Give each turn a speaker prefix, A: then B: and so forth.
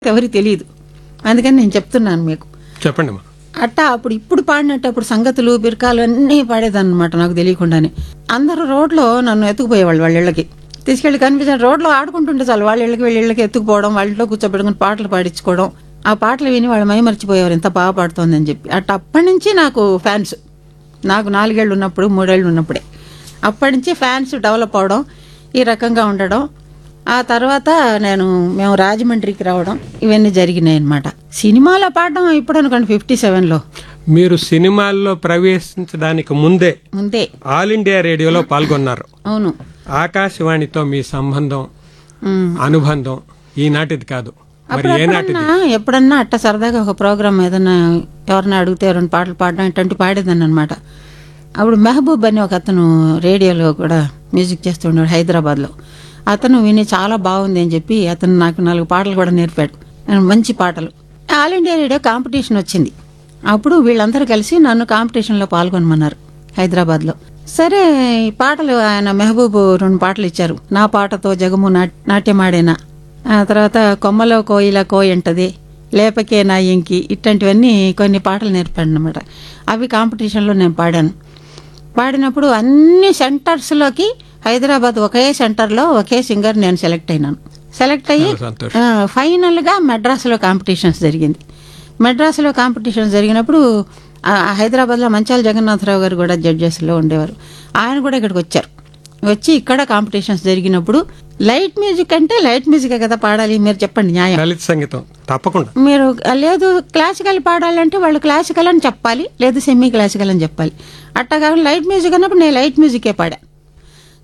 A: ఎవరికి తెలియదు అందుకని నేను చెప్తున్నాను మీకు
B: చెప్పండి అమ్మా
A: అట్టా అప్పుడు ఇప్పుడు పాడినట్టు అప్పుడు సంగతులు బిరకాలు అన్నీ పాడేదన్నమాట నాకు తెలియకుండానే అందరూ రోడ్లో నన్ను ఎత్తుకుపోయేవాళ్ళు వాళ్ళ ఇళ్ళకి తీసుకెళ్ళి కనిపించిన రోడ్లో ఆడుకుంటుంటే చాలు వాళ్ళ ఇళ్ళకి వీళ్ళ ఇళ్ళకి ఎత్తుకుపోవడం వాళ్ళ ఇంట్లో కూర్చోబెట్టుకుని పాటలు పాడించుకోవడం ఆ పాటలు విని వాళ్ళు మై మర్చిపోయేవారు ఎంత బాగా పాడుతోందని చెప్పి అట్ట అప్పటి నుంచి నాకు ఫ్యాన్స్ నాకు నాలుగేళ్ళు ఉన్నప్పుడు మూడేళ్ళు ఉన్నప్పుడే అప్పటి నుంచి ఫ్యాన్స్ డెవలప్ అవడం ఈ రకంగా ఉండడం ఆ తర్వాత నేను మేము రాజమండ్రికి రావడం ఇవన్నీ జరిగినాయి అనమాట సినిమాలో పాడడం ఇప్పుడు అనుకోండి ఫిఫ్టీ సెవెన్లో
B: మీరు సినిమాల్లో ప్రవేశించడానికి ముందే
A: ముందే
B: ఆల్ ఇండియా రేడియోలో పాల్గొన్నారు
A: అవును
B: ఆకాశవాణితో మీ సంబంధం
A: ఉమ్.
B: అనుబంధం ఈనాటిది కాదు మరి ఏనాటిది
A: ఎప్పుడన్నా ఎప్పుడన్నా అట్ట సరదాగా ఒక ప్రోగ్రామ్ ఏదన్నా ఎవరన్నా అడిగితే రెండు పాటలు పాడడం ఇట్లాంటి పాడేదాన్ని అనమాట అప్పుడు మెహబూబ్ అని ఒక అతను రేడియోలో కూడా మ్యూజిక్ చేస్తుండేవాడు హైదరాబాద్లో అతను విని చాలా బాగుంది అని చెప్పి అతను నాకు నాలుగు పాటలు కూడా నేర్పాడు నేను మంచి పాటలు ఆల్ ఇండియా రేడియో కాంపిటీషన్ వచ్చింది అప్పుడు వీళ్ళందరూ కలిసి నన్ను కాంపిటీషన్లో పాల్గొనమన్నారు హైదరాబాద్లో సరే ఈ పాటలు ఆయన మెహబూబ్ రెండు పాటలు ఇచ్చారు నా పాటతో జగము నాట్- నాట్యమాడేనా ఆ తర్వాత కొమ్మలో కోయిల కోయంటది లేపకే నా ఇంకి ఇట్లాంటివన్నీ కొన్ని పాటలు నేర్పాడు అనమాట అవి కాంపిటీషన్లో నేను పాడాను పాడినప్పుడు అన్ని సెంటర్స్లోకి హైదరాబాద్ ఒకే సెంటర్లో ఒకే సింగర్ నేను సెలెక్ట్ అయినాను సెలెక్ట్ అయ్యి
B: చాలా సంతోషం
A: ఆ, ఫైనల్గా మెడ్రాస్లో కాంపిటీషన్స్ జరిగింది మెడ్రాస్లో కాంపిటీషన్స్ జరిగినప్పుడు ఆ, హైదరాబాద్లో మంచాల జగన్నాథరావు గారు కూడా జడ్జెస్లో ఉండేవారు ఆయన కూడా ఇక్కడికి వచ్చారు వచ్చి ఇక్కడ కాంపిటీషన్స్ జరిగినప్పుడు లైట్ మ్యూజిక్ అంటే లైట్ మ్యూజికే కదా పాడాలి మీరు చెప్పండి న్యాయం
B: లలిత సంగీతం తప్పకుండా
A: మీరు లేదు క్లాసికల్ పాడాలంటే వాళ్ళు క్లాసికల్ అని చెప్పాలి లేదు సెమీ క్లాసికల్ అని చెప్పాలి అట్టా కాకుండా లైట్ మ్యూజిక్ అన్నప్పుడు నేను లైట్ మ్యూజికే పాడా